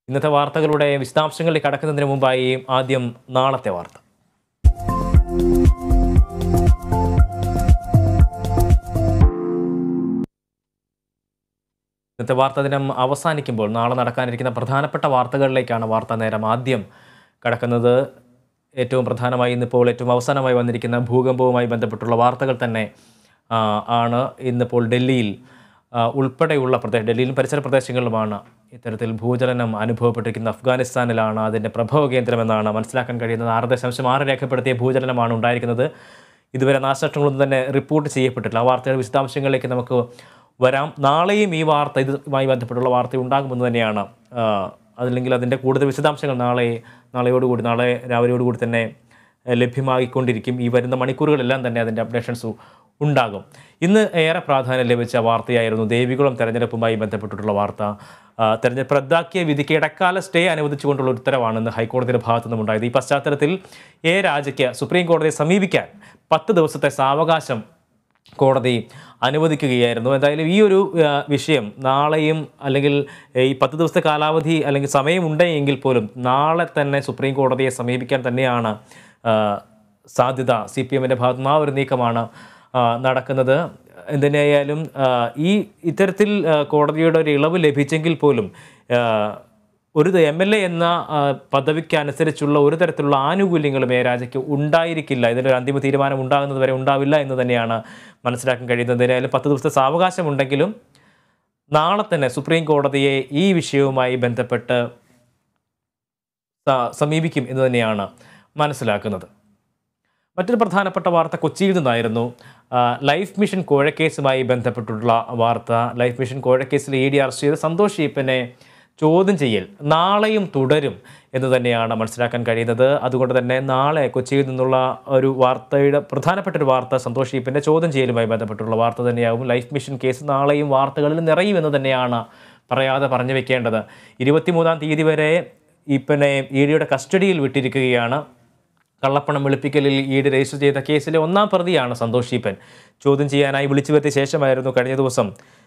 ഇന്നത്തെ വാർത്തകളുടെ വിശദാംശങ്ങളിലേക്ക് കടക്കുന്നതിന് മുമ്പായി ആദ്യം നാളത്തെ വാർത്ത ഇന്നത്തെ വാർത്താ ദിനം അവസാനിക്കുമ്പോൾ നാളെ നടക്കാനിരിക്കുന്ന പ്രധാനപ്പെട്ട വാർത്തകളിലേക്കാണ് വാർത്താ നേരം ആദ്യം കടക്കുന്നത് ഏറ്റവും പ്രധാനമായി ഇന്നിപ്പോൾ ഏറ്റവും അവസാനമായി വന്നിരിക്കുന്ന ഭൂകമ്പവുമായി ബന്ധപ്പെട്ടുള്ള വാർത്തകൾ തന്നെ ആ, ആണ് ഇന്നിപ്പോൾ ഡൽഹിയിൽ ആ, ഉൾപ്പെടെയുള്ള പ്രദേശം ഡൽഹിയിലും പരിസര പ്രദേശങ്ങളിലുമാണ് ഇത്തരത്തിൽ ഭൂചലനം അനുഭവപ്പെട്ടിരിക്കുന്ന അഫ്ഗാനിസ്ഥാനിലാണ് അതിൻ്റെ പ്രഭവ കേന്ദ്രമെന്നാണ് മനസ്സിലാക്കാൻ കഴിയുന്നത് ആറ് ദശാംശം ആറ് രേഖപ്പെടുത്തിയ ഭൂചലനമാണ് ഉണ്ടായിരിക്കുന്നത് ഇതുവരെ നാശനഷ്ടങ്ങളൊന്നും തന്നെ റിപ്പോർട്ട് ചെയ്യപ്പെട്ടിട്ടില്ല ആ വാർത്തയുടെ വിശദാംശങ്ങളിലേക്ക് നമുക്ക് വരാം നാളെയും ഈ വാർത്ത ഇതുമായി ബന്ധപ്പെട്ടുള്ള വാർത്ത ഉണ്ടാകുമെന്ന് തന്നെയാണ് ആ, അതല്ലെങ്കിൽ അതിൻ്റെ കൂടുതൽ വിശദാംശങ്ങൾ നാളെ നാളെയോടുകൂടി നാളെ രാവിലെയോടുകൂടി തന്നെ ആ, ലഭ്യമായിക്കൊണ്ടിരിക്കും ഈ വരുന്ന മണിക്കൂറുകളെല്ലാം തന്നെ അതിൻ്റെ അപ്ഡേഷൻസ് ഉണ്ടാകും ഇന്ന് ഏറെ പ്രാധാന്യം ലഭിച്ച വാർത്തയായിരുന്നു ദേവികുളം തെരഞ്ഞെടുപ്പുമായി ബന്ധപ്പെട്ടിട്ടുള്ള വാർത്ത ആ, തെരഞ്ഞെടുപ്പ് റദ്ദാക്കിയ വിധിക്ക് ഇടക്കാല സ്റ്റേ അനുവദിച്ചുകൊണ്ടുള്ള ഒരു ഉത്തരവാണ് ഇന്ന് ഹൈക്കോടതിയുടെ ഭാഗത്തു നിന്നും ഉണ്ടായത് ഈ പശ്ചാത്തലത്തിൽ എ രാജയ്ക്ക് സുപ്രീം കോടതിയെ സമീപിക്കാൻ പത്ത് ദിവസത്തെ സാവകാശം കോടതി അനുവദിക്കുകയായിരുന്നു എന്തായാലും ഈ ഒരു ആ, വിഷയം നാളെയും അല്ലെങ്കിൽ ഏ, ഈ പത്ത് ദിവസത്തെ കാലാവധി അല്ലെങ്കിൽ സമയമുണ്ടെങ്കിൽ പോലും നാളെ തന്നെ സുപ്രീം കോടതിയെ സമീപിക്കാൻ തന്നെയാണ് ആ, സാധ്യത സി പി എമ്മിൻ്റെ ഭാഗത്തു നിന്ന് ആ ഒരു നീക്കമാണ് ആ, നടക്കുന്നത് എന്തിനായാലും ആ, ഈ ഇത്തരത്തിൽ ആ, കോടതിയുടെ ഒരു ഇളവ് ലഭിച്ചെങ്കിൽ പോലും ആ, ഒരു എം എൽ എ എന്ന ആ, പദവിക്ക് അനുസരിച്ചുള്ള ഒരു തരത്തിലുള്ള ആനുകൂല്യങ്ങളും എ രാജയ്ക്ക് ഉണ്ടായിരിക്കില്ല ഇതിലൊരു അന്തിമ തീരുമാനം ഉണ്ടാകുന്നത് വരെ ഉണ്ടാവില്ല എന്ന് തന്നെയാണ് മനസ്സിലാക്കാൻ കഴിയുന്നത് എന്തായാലും പത്ത് ദിവസത്തെ സാവകാശമുണ്ടെങ്കിലും നാളെ തന്നെ സുപ്രീം കോടതിയെ ഈ വിഷയവുമായി ബന്ധപ്പെട്ട് സ- സമീപിക്കും എന്ന് തന്നെയാണ് മനസ്സിലാക്കുന്നത് മറ്റൊരു പ്രധാനപ്പെട്ട വാർത്ത കൊച്ചിയിൽ നിന്നായിരുന്നു ആ, ലൈഫ് മിഷൻ കോഴക്കേസുമായി ബന്ധപ്പെട്ടുള്ള വാർത്ത ലൈഫ് മിഷൻ കോഴക്കേസിൽ ഇ ഡി അറസ്റ്റ് ചെയ്ത സന്തോഷ് ഈപ്പനെ ചോദ്യം ചെയ്യൽ നാളെയും തുടരും എന്ന് തന്നെയാണ് മനസ്സിലാക്കാൻ കഴിയുന്നത് അതുകൊണ്ട് തന്നെ നാളെ കൊച്ചിയിൽ നിന്നുള്ള ഒരു വാർത്തയുടെ പ്രധാനപ്പെട്ട ഒരു വാർത്ത സന്തോഷ് ഈപ്പൻ്റെ ചോദ്യം ചെയ്യലുമായി ബന്ധപ്പെട്ടുള്ള വാർത്ത തന്നെയാവും ലൈഫ് മിഷൻ കേസ് നാളെയും വാർത്തകളിൽ നിറയുമെന്ന് തന്നെയാണ് പറയാതെ പറഞ്ഞു വെക്കേണ്ടത് ഇരുപത്തിമൂന്നാം തീയതി വരെ ഈപ്പനെ ഇ ഡിയുടെ കസ്റ്റഡിയിൽ വിട്ടിരിക്കുകയാണ് കള്ളപ്പണം വെളുപ്പിക്കലിൽ ഇ ഡി രജിസ്റ്റർ ചെയ്ത കേസിലെ ഒന്നാം പ്രതിയാണ് സന്തോഷ് ഈപ്പൻ ചോദ്യം ചെയ്യാനായി വിളിച്ചു വരുത്തിയ ശേഷമായിരുന്നു കഴിഞ്ഞ ദിവസം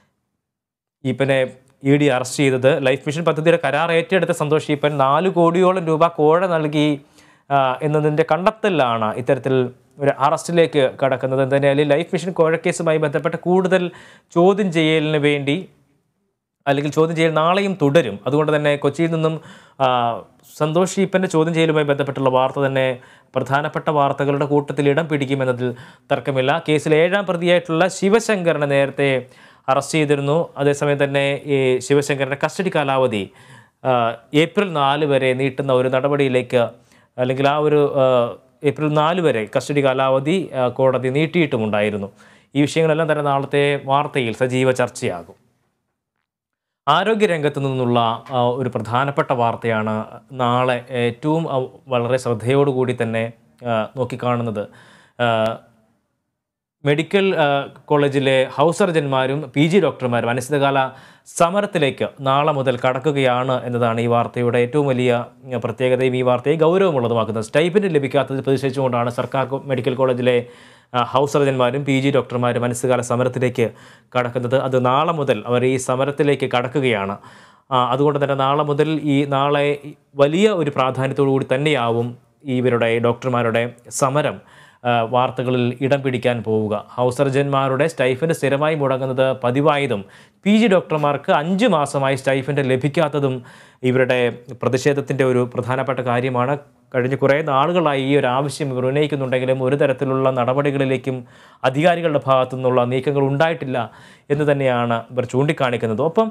ഈപ്പനെ ഇ ഡി അറസ്റ്റ് ചെയ്തത് ലൈഫ് മിഷൻ പദ്ധതിയുടെ കരാർ ഏറ്റെടുത്ത സന്തോഷ് ഈപ്പൻ നാല് കോടിയോളം രൂപ കോഴ നൽകി ആ, എന്നതിൻ്റെ കണ്ടെത്തലിലാണ് ഇത്തരത്തിൽ ഒരു അറസ്റ്റിലേക്ക് കടക്കുന്നത് എന്തായാലും ലൈഫ് മിഷൻ കോഴക്കേസുമായി ബന്ധപ്പെട്ട കൂടുതൽ ചോദ്യം ചെയ്യലിന് വേണ്ടി അല്ലെങ്കിൽ ചോദ്യം ചെയ്യൽ നാളെയും തുടരും അതുകൊണ്ട് തന്നെ കൊച്ചിയിൽ നിന്നും ആ, സന്തോഷ് ഈപ്പൻ്റെ ചോദ്യം ചെയ്യലുമായി ബന്ധപ്പെട്ടുള്ള വാർത്ത തന്നെ പ്രധാനപ്പെട്ട വാർത്തകളുടെ കൂട്ടത്തിൽ ഇടം പിടിക്കുമെന്നതിൽ തർക്കമില്ല കേസിൽ ഏഴാം പ്രതിയായിട്ടുള്ള ശിവശങ്കറിനെ നേരത്തെ അറസ്റ്റ് ചെയ്തിരുന്നു അതേസമയം തന്നെ ഈ ശിവശങ്കറിൻ്റെ കസ്റ്റഡി കാലാവധി ആ, ഏപ്രിൽ നാല് വരെ നീട്ടുന്ന ഒരു നടപടിയിലേക്ക് അല്ലെങ്കിൽ ആ ഒരു ആ, ഏപ്രിൽ നാല് വരെ കസ്റ്റഡി കാലാവധി ആ, കോടതി നീട്ടിയിട്ടുമുണ്ടായിരുന്നു ഈ വിഷയങ്ങളെല്ലാം തന്നെ നാളത്തെ വാർത്തയിൽ സജീവ ചർച്ചയാകും ആരോഗ്യരംഗത്ത് നിന്നുള്ള ആ, ഒരു പ്രധാനപ്പെട്ട വാർത്തയാണ് നാളെ ഏറ്റവും ആ, വളരെ ശ്രദ്ധയോടുകൂടി തന്നെ ആ, നോക്കിക്കാണുന്നത് ആ, മെഡിക്കൽ ആ, കോളേജിലെ ഹൗസ് സർജന്മാരും പി ജി ഡോക്ടർമാരും അനിശ്ചിതകാല സമരത്തിലേക്ക് നാളെ മുതൽ കടക്കുകയാണ് എന്നതാണ് ഈ വാർത്തയുടെ ഏറ്റവും വലിയ ഉം, പ്രത്യേകതയും ഈ വാർത്തയെ ഗൗരവമുള്ളതുമാക്കുന്നത് സ്റ്റൈപ്പൻഡ് ലഭിക്കാത്തത് പ്രതിഷേധിച്ചുകൊണ്ടാണ് സർക്കാർ കോ- മെഡിക്കൽ കോളേജിലെ ആ, ഹൗസ് സർജന്മാരും പി ജി ഡോക്ടർമാരും അനിശ്ചിതകാല സമരത്തിലേക്ക് കടക്കുന്നത് അത് നാളെ മുതൽ അവർ ഈ സമരത്തിലേക്ക് കടക്കുകയാണ് ആ, അതുകൊണ്ട് തന്നെ നാളെ മുതൽ ഈ നാളെ ഈ വലിയ ഒരു പ്രാധാന്യത്തോടു കൂടി തന്നെയാവും ഇവരുടെ ഡോക്ടർമാരുടെ സമരം ആ, വാർത്തകളിൽ ഇടം പിടിക്കാൻ പോവുക ഹൗസ് സർജന്മാരുടെ സ്റ്റൈഫൻഡ് സ്ഥിരമായി മുടങ്ങുന്നത് പതിവായതും പി ജി ഡോക്ടർമാർക്ക് അഞ്ച് മാസമായി സ്റ്റൈഫൻഡ് ലഭിക്കാത്തതും ഇവരുടെ പ്രതിഷേധത്തിൻ്റെ ഒരു പ്രധാനപ്പെട്ട കാര്യമാണ് കഴിഞ്ഞ കുറേ നാളുകളായി ഈ ഒരു ആവശ്യം ഇവർ ഉന്നയിക്കുന്നുണ്ടെങ്കിലും ഒരു തരത്തിലുള്ള നടപടികളിലേക്കും അധികാരികളുടെ ഭാഗത്തു നിന്നുള്ള നീക്കങ്ങൾ ഉണ്ടായിട്ടില്ല എന്ന് തന്നെയാണ് ഇവർ ചൂണ്ടിക്കാണിക്കുന്നത് ഒപ്പം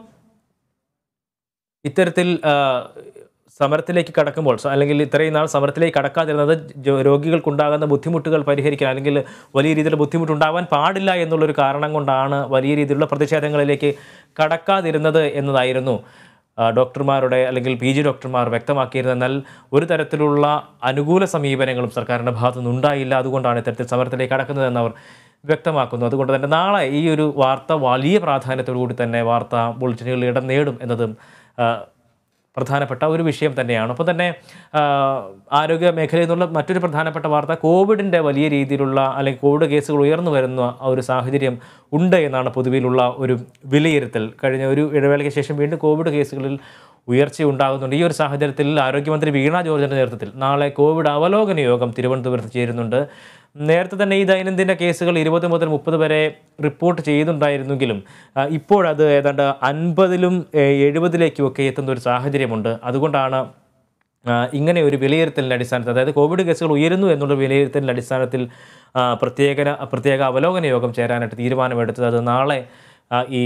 ഇത്തരത്തിൽ ആ, സമരത്തിലേക്ക് കടക്കുമ്പോൾ സ- അല്ലെങ്കിൽ ഇത്രയും നാൾ സമരത്തിലേക്ക് കടക്കാതിരുന്നത് ജോ- രോഗികൾക്കുണ്ടാകുന്ന ബുദ്ധിമുട്ടുകൾ പരിഹരിക്കാൻ അല്ലെങ്കിൽ വലിയ രീതിയിലുള്ള ബുദ്ധിമുട്ടുണ്ടാവാൻ പാടില്ല എന്നുള്ളൊരു കാരണം കൊണ്ടാണ് വലിയ രീതിയിലുള്ള പ്രതിഷേധങ്ങളിലേക്ക് കടക്കാതിരുന്നത് എന്നതായിരുന്നു ആ, ഡോക്ടർമാരുടെ അല്ലെങ്കിൽ പി ജി ഡോക്ടർമാർ വ്യക്തമാക്കിയിരുന്നത് എന്നാൽ ഒരു തരത്തിലുള്ള അനുകൂല സമീപനങ്ങളും സർക്കാരിൻ്റെ ഭാഗത്തു നിന്നുണ്ടായില്ല അതുകൊണ്ടാണ് ഇത്തരത്തിൽ സമരത്തിലേക്ക് കടക്കുന്നതെന്ന് അവർ വ്യക്തമാക്കുന്നു അതുകൊണ്ട് തന്നെ നാളെ ഈ ഒരു വാർത്ത വലിയ പ്രാധാന്യത്തോടു കൂടി തന്നെ വാർത്ത ബുള്ളറ്റിനുകളിൽ ഇടം നേടും എന്നതും ആ, പ്രധാനപ്പെട്ട ഒരു വിഷയം തന്നെയാണ് അപ്പോൾ തന്നെ ആ, ആരോഗ്യ മേഖലയിൽ നിന്നുള്ള മറ്റൊരു പ്രധാനപ്പെട്ട വാർത്ത കോവിഡിൻ്റെ വലിയ രീതിയിലുള്ള അല്ലെങ്കിൽ കോവിഡ് കേസുകൾ ഉയർന്നു വരുന്ന ആ ഒരു സാഹചര്യം ഉണ്ട് എന്നാണ് പൊതുവിലുള്ള ഒരു വിലയിരുത്തൽ കഴിഞ്ഞ ഒരു ഇടവേളയ്ക്ക് ശേഷം വീണ്ടും കോവിഡ് കേസുകളിൽ ഉയർച്ചയുണ്ടാകുന്നുണ്ട് ഈ ഒരു സാഹചര്യത്തിൽ ആരോഗ്യമന്ത്രി വീണ ജോർജിൻ്റെ നേതൃത്വത്തിൽ നാളെ കോവിഡ് അവലോകന യോഗം തിരുവനന്തപുരത്ത് ചേരുന്നുണ്ട് നേരത്തെ തന്നെ ഈ ദൈനംദിന കേസുകൾ ഇരുപത് മുതൽ മുപ്പത് വരെ റിപ്പോർട്ട് ചെയ്യുന്നുണ്ടായിരുന്നെങ്കിലും ആ, ഇപ്പോഴത് ഏതാണ്ട് അൻപതിലും എഴുപതിലേക്കും ഒക്കെ എത്തുന്ന ഒരു സാഹചര്യമുണ്ട് അതുകൊണ്ടാണ് ആ, ഇങ്ങനെ ഒരു വിലയിരുത്തലിൻ്റെ അടിസ്ഥാനത്തിൽ അതായത് കോവിഡ് കേസുകൾ ഉയരുന്നു എന്നുള്ള വിലയിരുത്തലിൻ്റെ അടിസ്ഥാനത്തിൽ ആ, പ്രത്യേക പ്രത്യേക അവലോകന യോഗം ചേരാനായിട്ട് തീരുമാനമെടുത്തത് അത് നാളെ ആ, ഈ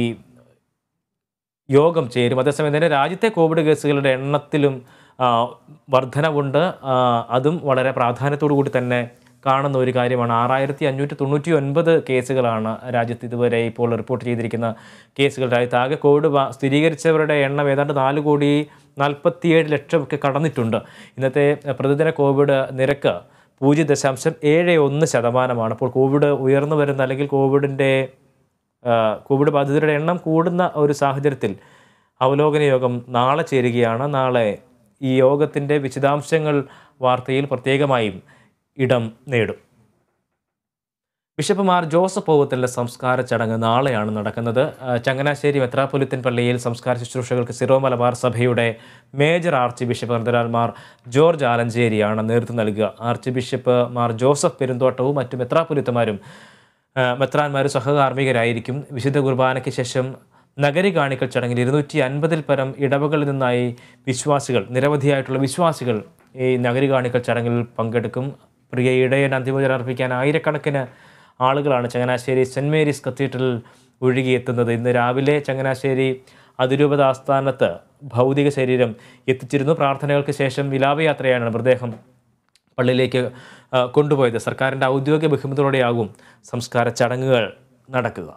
യോഗം ചേരും അതേസമയം തന്നെ രാജ്യത്തെ കോവിഡ് കേസുകളുടെ എണ്ണത്തിലും ആ, വർധനവുണ്ട് ആ, അതും വളരെ പ്രാധാന്യത്തോടു കൂടി തന്നെ കാണുന്ന ഒരു കാര്യമാണ് ആറായിരത്തി അഞ്ഞൂറ്റി തൊണ്ണൂറ്റി ഒൻപത് കേസുകളാണ് രാജ്യത്ത് ഇതുവരെ ഇപ്പോൾ റിപ്പോർട്ട് ചെയ്തിരിക്കുന്ന കേസുകൾ രാജ്യത്ത് ആകെ കോവിഡ് ബാ- സ്ഥിരീകരിച്ചവരുടെ എണ്ണം ഏതാണ്ട് നാല് കോടി നാൽപ്പത്തിയേഴ് ലക്ഷമൊക്കെ കടന്നിട്ടുണ്ട് ഇന്നത്തെ പ്രതിദിന കോവിഡ് നിരക്ക് പൂജ്യം ദശാംശം ഏഴ് ഒന്ന് ശതമാനമാണ് അപ്പോൾ കോവിഡ് ഉയർന്നു വരുന്ന അല്ലെങ്കിൽ കോവിഡിൻ്റെ ആ, കോവിഡ് ബാധിതരുടെ എണ്ണം കൂടുന്ന ഒരു സാഹചര്യത്തിൽ അവലോകന യോഗം നാളെ ചേരുകയാണ് നാളെ ഈ യോഗത്തിൻ്റെ വിശദാംശങ്ങൾ വാർത്തയിൽ പ്രത്യേകമായും ഇടം നേടും ബിഷപ്പ് മാർ ജോസഫ് പൗവത്തലിൻ്റെ സംസ്കാര ചടങ്ങ് നാളെയാണ് നടക്കുന്നത് ആ, ചങ്ങനാശ്ശേരി മെത്രാപ്പൊലിത്തൻ പള്ളിയിൽ സംസ്കാര ശുശ്രൂഷകൾക്ക് സിറോ മലബാർ സഭയുടെ മേജർ ആർച്ച് ബിഷപ്പ് കർദിനാൾ മാർ ജോർജ് ആലഞ്ചേരിയാണ് നേതൃത്വം നൽകുക ആർച്ച് ബിഷപ്പ് മാർ ജോസഫ് പെരുന്തോട്ടവും മറ്റു മെത്രാപ്പൊലിത്തമാരും മെത്രാന്മാർ സഹകാർമ്മികരായിരിക്കും വിശുദ്ധ കുർബാനയ്ക്ക് ശേഷം നഗരി കാണിക്കൽ ചടങ്ങിൽ ഇരുന്നൂറ്റി അൻപതിൽ പരം ഇടവകളിൽ നിന്നായി വിശ്വാസികൾ നിരവധിയായിട്ടുള്ള വിശ്വാസികൾ ഈ നഗരി കാണിക്കൽ ചടങ്ങിൽ പങ്കെടുക്കും പ്രിയ ഇടയൻ അന്തിമോചനം അർപ്പിക്കാൻ ആയിരക്കണക്കിന് ആളുകളാണ് ചങ്ങനാശ്ശേരി സെൻറ് മേരീസ് കത്തീഡ്രലിൽ ഒഴുകിയെത്തുന്നത് ഇന്ന് രാവിലെ ചങ്ങനാശ്ശേരി അതിരൂപത ആസ്ഥാനത്ത് ഭൗതിക ശരീരം എത്തിച്ചിരുന്നു പ്രാർത്ഥനകൾക്ക് ശേഷം വിലാപയാത്രയാണ് മൃതദേഹം പള്ളിയിലേക്ക് ആ, കൊണ്ടുപോയത് സർക്കാരിൻ്റെ ഔദ്യോഗിക ബഹുമതിയോടെയാകും സംസ്കാര ചടങ്ങുകൾ നടക്കുക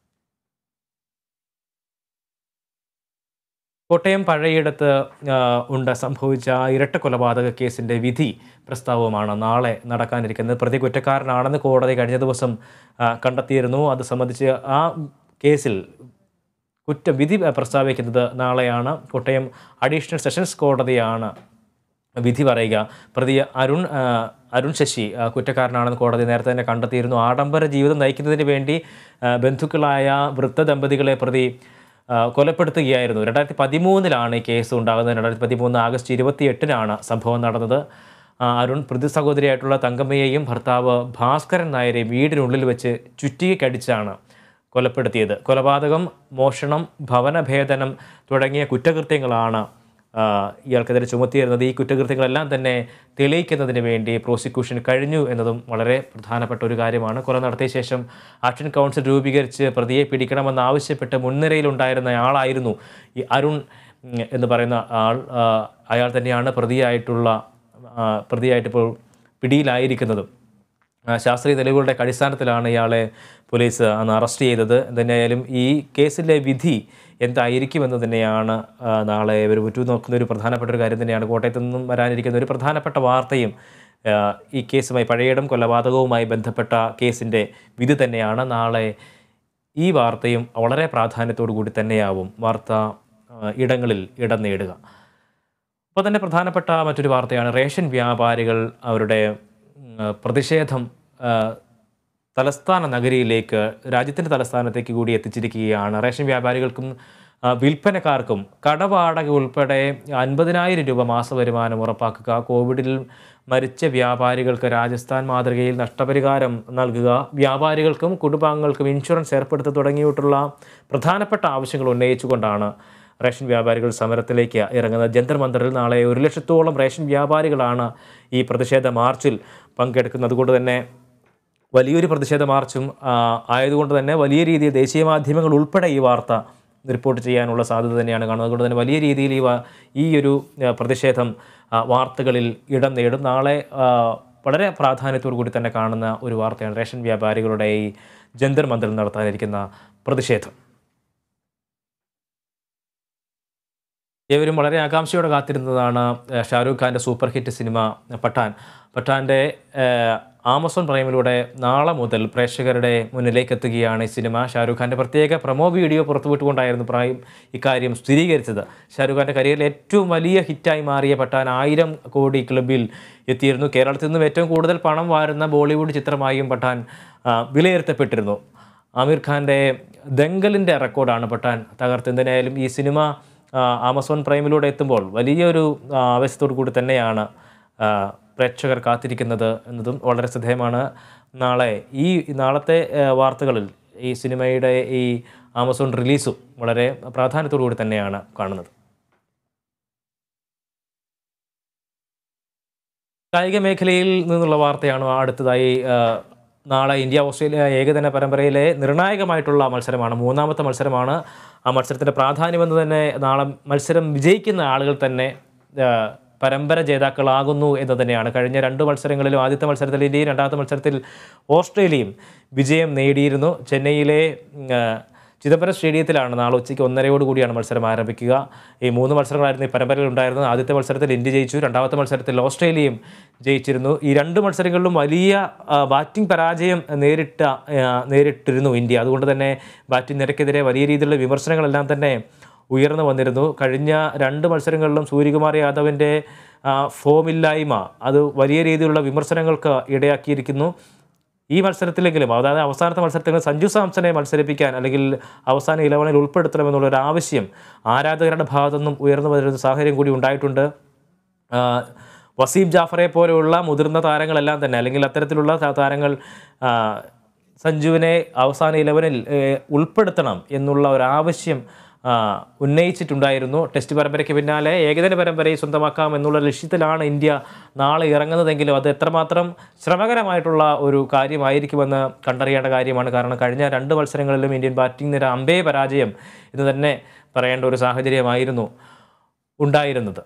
കോട്ടയം പഴയിടത്ത് ആ, ഉണ്ട് സംഭവിച്ച ഇരട്ട കൊലപാതക കേസിൻ്റെ വിധി പ്രസ്താവമാണ് നാളെ നടക്കാനിരിക്കുന്നത് പ്രതി കുറ്റക്കാരനാണെന്ന് കോടതി കഴിഞ്ഞ ദിവസം ആ, കണ്ടെത്തിയിരുന്നു അത് സംബന്ധിച്ച് ആ കേസിൽ കുറ്റ വിധി പ്രസ്താവിക്കുന്നത് നാളെയാണ് കോട്ടയം അഡീഷണൽ സെഷൻസ് കോടതിയാണ് വിധി പറയുക പ്രതി അരുൺ ആ, അരുൺ ശശി ആ, കുറ്റക്കാരനാണെന്ന് കോടതി നേരത്തെ തന്നെ കണ്ടെത്തിയിരുന്നു ആഡംബര ജീവിതം നയിക്കുന്നതിന് വേണ്ടി ആ, ബന്ധുക്കളായ വൃദ്ധ ദമ്പതികളെ പ്രതി ആ, കൊലപ്പെടുത്തുകയായിരുന്നു രണ്ടായിരത്തി പതിമൂന്നിലാണ് ഈ കേസ് ഉണ്ടാകുന്നത് രണ്ടായിരത്തി പതിമൂന്ന് ആഗസ്റ്റ് ഇരുപത്തി എട്ടിനാണ് സംഭവം നടന്നത് ആ, അരുൺ പ്രതി സഹോദരിയായിട്ടുള്ള തങ്കമ്മയെയും ഭർത്താവ് ഭാസ്കരൻ നായരെയും വീടിനുള്ളിൽ വെച്ച് ചുറ്റികയ്ക്കടിച്ചാണ് കൊലപ്പെടുത്തിയത് കൊലപാതകം മോഷണം ഭവനഭേദനം തുടങ്ങിയ കുറ്റകൃത്യങ്ങളാണ് ആ, ഇയാൾക്കെതിരെ ചുമത്തിയിരുന്നത് ഈ കുറ്റകൃത്യങ്ങളെല്ലാം തന്നെ തെളിയിക്കുന്നതിന് വേണ്ടി പ്രോസിക്യൂഷന് കഴിഞ്ഞു എന്നതും വളരെ പ്രധാനപ്പെട്ട ഒരു കാര്യമാണ് കൊല നടത്തിയ ശേഷം ആക്ഷൻ കൗൺസിൽ രൂപീകരിച്ച് പ്രതിയെ പിടിക്കണമെന്ന് ആവശ്യപ്പെട്ട് മുൻനിരയിലുണ്ടായിരുന്ന ആളായിരുന്നു ഈ അരുൺ ഉം, എന്ന് പറയുന്ന ആൾ ആ, അയാൾ തന്നെയാണ് പ്രതിയായിട്ടുള്ള ആ, പ്രതിയായിട്ട് ഇപ്പോൾ പിടിയിലായിരിക്കുന്നതും ആ, ശാസ്ത്രീയ തെളിവുകളുടെ അടിസ്ഥാനത്തിലാണ് ഇയാളെ പോലീസ് അന്ന് അറസ്റ്റ് ചെയ്തത് എന്തായാലും ഈ കേസിലെ വിധി എന്തായിരിക്കുമെന്ന് തന്നെയാണ് ആ, നാളെ ഒരു ഉറ്റു നോക്കുന്ന ഒരു പ്രധാനപ്പെട്ട ഒരു കാര്യം തന്നെയാണ് കോട്ടയത്തു നിന്നും വരാനിരിക്കുന്ന ഒരു പ്രധാനപ്പെട്ട വാർത്തയും ആ, ഈ കേസുമായി പഴയടം കൊലപാതകവുമായി ബന്ധപ്പെട്ട കേസിൻ്റെ വിധി തന്നെയാണ് നാളെ ഈ വാർത്തയും വളരെ പ്രാധാന്യത്തോടു കൂടി തന്നെയാവും വാർത്ത ആ, ഇടങ്ങളിൽ ഇടം നേടുക അപ്പോൾ തന്നെ പ്രധാനപ്പെട്ട മറ്റൊരു വാർത്തയാണ് റേഷൻ വ്യാപാരികൾ അവരുടെ ഉം, പ്രതിഷേധം ആ, തലസ്ഥാന നഗരിയിലേക്ക് രാജ്യത്തിൻ്റെ തലസ്ഥാനത്തേക്ക് കൂടി എത്തിച്ചിരിക്കുകയാണ് റേഷൻ വ്യാപാരികൾക്കും ആ, വിൽപ്പനക്കാർക്കും കടവാടക ഉൾപ്പെടെ അൻപതിനായിരം രൂപ മാസവരുമാനം ഉറപ്പാക്കുക കോവിഡിൽ മരിച്ച വ്യാപാരികൾക്ക് രാജസ്ഥാൻ മാതൃകയിൽ നഷ്ടപരിഹാരം നൽകുക വ്യാപാരികൾക്കും കുടുംബാംഗങ്ങൾക്കും ഇൻഷുറൻസ് ഏർപ്പെടുത്തുക തുടങ്ങിയിട്ടുള്ള പ്രധാനപ്പെട്ട ആവശ്യങ്ങൾ ഉന്നയിച്ചുകൊണ്ടാണ് റേഷൻ വ്യാപാരികൾ സമരത്തിലേക്ക് ഇറങ്ങുന്നത് ജന്തർ മന്ദറിൽ നാളെ ഒരു ലക്ഷത്തോളം റേഷൻ വ്യാപാരികളാണ് ഈ പ്രതിഷേധ മാർച്ചിൽ പങ്കെടുക്കുന്നത് അതുകൊണ്ട് തന്നെ വലിയൊരു പ്രതിഷേധ മാർച്ചും ആ, ആയതുകൊണ്ട് തന്നെ വലിയ രീതിയിൽ ദേശീയ മാധ്യമങ്ങൾ ഉൾപ്പെടെ ഈ വാർത്ത റിപ്പോർട്ട് ചെയ്യാനുള്ള സാധ്യത തന്നെയാണ് കാണുന്നത് അതുകൊണ്ട് തന്നെ വലിയ രീതിയിൽ ഈ വാ- ഈ ഒരു ആ, പ്രതിഷേധം ആ, വാർത്തകളിൽ ഇടം നേടും നാളെ ആ, വളരെ പ്രാധാന്യത്തോടു കൂടി തന്നെ കാണുന്ന ഒരു വാർത്തയാണ് റേഷൻ വ്യാപാരികളുടെ ഈ ജന്തർ മന്ദിറിൽ നടത്താനിരിക്കുന്ന പ്രതിഷേധം ഏവരും വളരെ ആകാംക്ഷയോടെ കാത്തിരുന്നതാണ് ഏഹ്, ഷാരൂഖ് ഖാൻ്റെ സൂപ്പർ ഹിറ്റ് സിനിമ പഠാൻ പഠാൻ്റെ ഏഹ്, ആമസോൺ പ്രൈമിലൂടെ നാളെ മുതൽ പ്രേക്ഷകരുടെ മുന്നിലേക്ക് എത്തുകയാണ് ഈ സിനിമ ഷാരൂഖ് ഖാൻ്റെ പ്രത്യേക പ്രൊമോ വീഡിയോ പുറത്തുവിട്ടുകൊണ്ടായിരുന്നു പ്രൈം ഇക്കാര്യം സ്ഥിരീകരിച്ചത് ഷാരൂഖ് ഖാൻ്റെ കരിയറിൽ ഏറ്റവും വലിയ ഹിറ്റായി മാറിയ പഠാൻ ആയിരം കോടി ക്ലബിൽ എത്തിയിരുന്നു കേരളത്തിൽ നിന്നും ഏറ്റവും കൂടുതൽ പണം വാരുന്ന ബോളിവുഡ് ചിത്രമായും പഠാൻ ആ, വിലയിരുത്തപ്പെട്ടിരുന്നു ആമിർ ഖാൻ്റെ ദങ്കലിൻ്റെ റെക്കോർഡാണ് പഠാൻ തകർത്ത് എന്തിനായാലും ഈ സിനിമ ആ, ആമസോൺ പ്രൈമിലൂടെ എത്തുമ്പോൾ വലിയൊരു ആ, ആവേശത്തോടു കൂടി തന്നെയാണ് ആ, പ്രേക്ഷകർ കാത്തിരിക്കുന്നത് എന്നതും വളരെ ശ്രദ്ധേയമാണ് നാളെ ഈ നാളത്തെ ആ, വാർത്തകളിൽ ഈ സിനിമയുടെ ഈ ആമസോൺ റിലീസും വളരെ പ്രാധാന്യത്തോടു കൂടി തന്നെയാണ് കാണുന്നത് കായിക മേഖലയിൽ നിന്നുള്ള വാർത്തയാണ് അടുത്തതായി ആ, നാളെ ഇന്ത്യ ഓസ്ട്രേലിയ ഏകദിന പരമ്പരയിലെ നിർണായകമായിട്ടുള്ള മത്സരമാണ് മൂന്നാമത്തെ മത്സരമാണ് ആ മത്സരത്തിൻ്റെ പ്രാധാന്യമെന്ന് തന്നെ നാളെ മത്സരം വിജയിക്കുന്ന ആളുകൾ തന്നെ ആ, പരമ്പര ജേതാക്കളാകുന്നു എന്ന് തന്നെയാണ് കഴിഞ്ഞ രണ്ട് മത്സരങ്ങളിലും ആദ്യത്തെ മത്സരത്തിൽ ഇന്ത്യയും രണ്ടാമത്തെ മത്സരത്തിൽ ഓസ്ട്രേലിയയും വിജയം നേടിയിരുന്നു ചെന്നൈയിലെ ഉം, ആ, ചിദംബരം സ്റ്റേഡിയത്തിലാണ് നാളെ ഉച്ചയ്ക്ക് ഒന്നരയോട് കൂടിയാണ് മത്സരം ആരംഭിക്കുക ഈ മൂന്ന് മത്സരങ്ങളായിരുന്നു ഈ പരമ്പരയിൽ ഉണ്ടായിരുന്നത് ആദ്യത്തെ മത്സരത്തിൽ ഇന്ത്യ ജയിച്ചു രണ്ടാമത്തെ മത്സരത്തിൽ ഓസ്ട്രേലിയയും ജയിച്ചിരുന്നു ഈ രണ്ട് മത്സരങ്ങളിലും വലിയ ആ, ബാറ്റിംഗ് പരാജയം നേരിട്ട ആ, നേരിട്ടിരുന്നു ഇന്ത്യ അതുകൊണ്ട് തന്നെ ബാറ്റിംഗ് നിരക്കെതിരെ വലിയ രീതിയിലുള്ള വിമർശനങ്ങളെല്ലാം തന്നെ ഉയർന്നു വന്നിരുന്നു കഴിഞ്ഞ രണ്ട് മത്സരങ്ങളിലും സൂര്യകുമാർ യാദവിൻ്റെ ആ, ഫോമില്ലായ്മ അത് വലിയ രീതിയിലുള്ള വിമർശനങ്ങൾക്ക് ഇടയാക്കിയിരിക്കുന്നു ഈ മത്സരത്തിലെങ്കിലും അതായത് അവസാനത്തെ മത്സരത്തിൽ സഞ്ജു സാംസനെ മത്സരിപ്പിക്കാൻ അല്ലെങ്കിൽ അവസാന ഇലവനിൽ ഉൾപ്പെടുത്തണമെന്നുള്ള ഒരു ആവശ്യം ആരാധകരുടെ ഭാഗത്തുനിന്നും ഉയർന്നു വരുന്ന സാഹചര്യം കൂടി ഉണ്ടായിട്ടുണ്ട് ആ, വസീം ജാഫറെ പോലെയുള്ള മുതിർന്ന താരങ്ങളെല്ലാം തന്നെ അല്ലെങ്കിൽ അത്തരത്തിലുള്ള താ- താരങ്ങൾ ആ, സഞ്ജുവിനെ അവസാന ഇലവനിൽ ഏഹ്, ഉൾപ്പെടുത്തണം എന്നുള്ള ഒരു ആവശ്യം ആ, ഉന്നയിച്ചിട്ടുണ്ടായിരുന്നു ടെസ്റ്റ് പരമ്പരയ്ക്ക് പിന്നാലെ ഏകദിന പരമ്പരയെ സ്വന്തമാക്കാം എന്നുള്ള ലക്ഷ്യത്തിലാണ് ഇന്ത്യ നാളെ ഇറങ്ങുന്നതെങ്കിലും അത് എത്രമാത്രം ശ്രമകരമായിട്ടുള്ള ഒരു കാര്യമായിരിക്കുമെന്ന് കണ്ടറിയേണ്ട കാര്യമാണ് കാരണം കഴിഞ്ഞ രണ്ട് മത്സരങ്ങളിലും ഇന്ത്യൻ ബാറ്റിംഗ് നിര അമ്പേ പരാജയം എന്ന് തന്നെ പറയേണ്ട ഒരു സാഹചര്യമായിരുന്നു ഉണ്ടായിരുന്നത്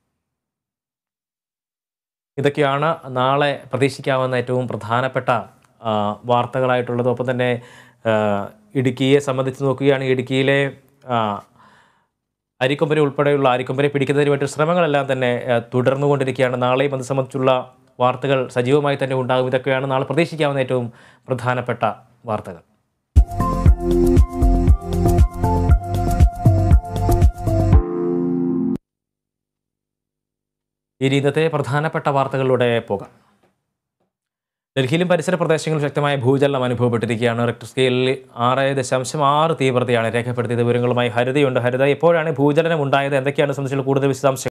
ഇതൊക്കെയാണ് നാളെ പ്രതീക്ഷിക്കാവുന്ന ഏറ്റവും പ്രധാനപ്പെട്ട ആ, വാർത്തകളായിട്ടുള്ളത് ഒപ്പം തന്നെ ആ, ഇടുക്കിയെ സംബന്ധിച്ച് നോക്കുകയാണെങ്കിൽ ഇടുക്കിയിലെ ആ, അരിക്കൊമ്പനെ ഉൾപ്പെടെയുള്ള അരിക്കൊമ്പനെ പിടിക്കുന്നതിന് വേണ്ടി ശ്രമങ്ങളെല്ലാം തന്നെ ആ, തുടർന്നുകൊണ്ടിരിക്കുകയാണ് നാളെയും അത് സംബന്ധിച്ചുള്ള വാർത്തകൾ സജീവമായി തന്നെ ഉണ്ടാകും ഇതൊക്കെയാണ് നാളെ പ്രതീക്ഷിക്കാവുന്ന ഏറ്റവും പ്രധാനപ്പെട്ട വാർത്തകൾ ഇനി ഇന്നത്തെ പ്രധാനപ്പെട്ട വാർത്തകളിലൂടെ പോകാം ഡൽഹിയിലും പരിസര പ്രദേശങ്ങളിലും ശക്തമായ ഭൂചലനം അനുഭവപ്പെട്ടിരിക്കുകയാണ് റിക്ടർ സ്കെയിലിൽ ആറ് ദശാംശം ആറ് തീവ്രതയാണ് രേഖപ്പെടുത്തിയത് വിവരങ്ങളുമായി ഹരിതയുണ്ട് ഹരിത എപ്പോഴാണ് ഭൂചലനം ഉണ്ടായത് എന്തൊക്കെയാണ് സംബന്ധിച്ചുള്ള കൂടുതൽ വിശദാംശങ്ങൾ